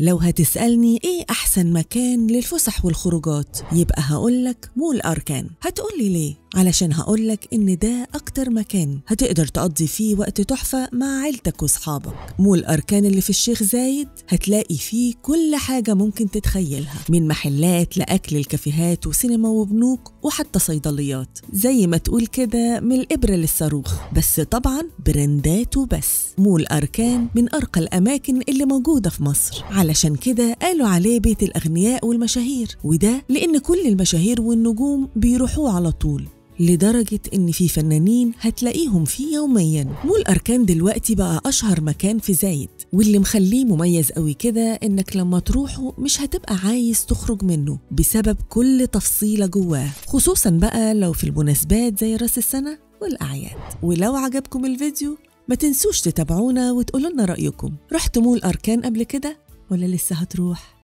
لو هتسألني إيه أحسن مكان للفسح والخروجات يبقى هقولك مول أركان هتقولي ليه؟ علشان هقولك إن ده أكتر مكان هتقدر تقضي فيه وقت تحفة مع عيلتك وصحابك مول أركان اللي في الشيخ زايد هتلاقي فيه كل حاجة ممكن تتخيلها من محلات لأكل الكافيهات وسينما وبنوك وحتى صيدليات زي ما تقول كده من الإبرة للصاروخ بس طبعا براندات وبس مول أركان من أرقى الأماكن اللي موجودة في مصر علشان كده قالوا عليه بيت الأغنياء والمشاهير وده لأن كل المشاهير والنجوم بيروحوه على طول لدرجة إن في فنانين هتلاقيهم فيه يوميا مول أركان دلوقتي بقى أشهر مكان في زايد واللي مخليه مميز قوي كده إنك لما تروحه مش هتبقى عايز تخرج منه بسبب كل تفصيلة جواه خصوصا بقى لو في المناسبات زي راس السنة والأعياد ولو عجبكم الفيديو ما تنسوش تتابعونا وتقولوا لنا رأيكم رحت مول أركان قبل كده ولا لسه هتروح؟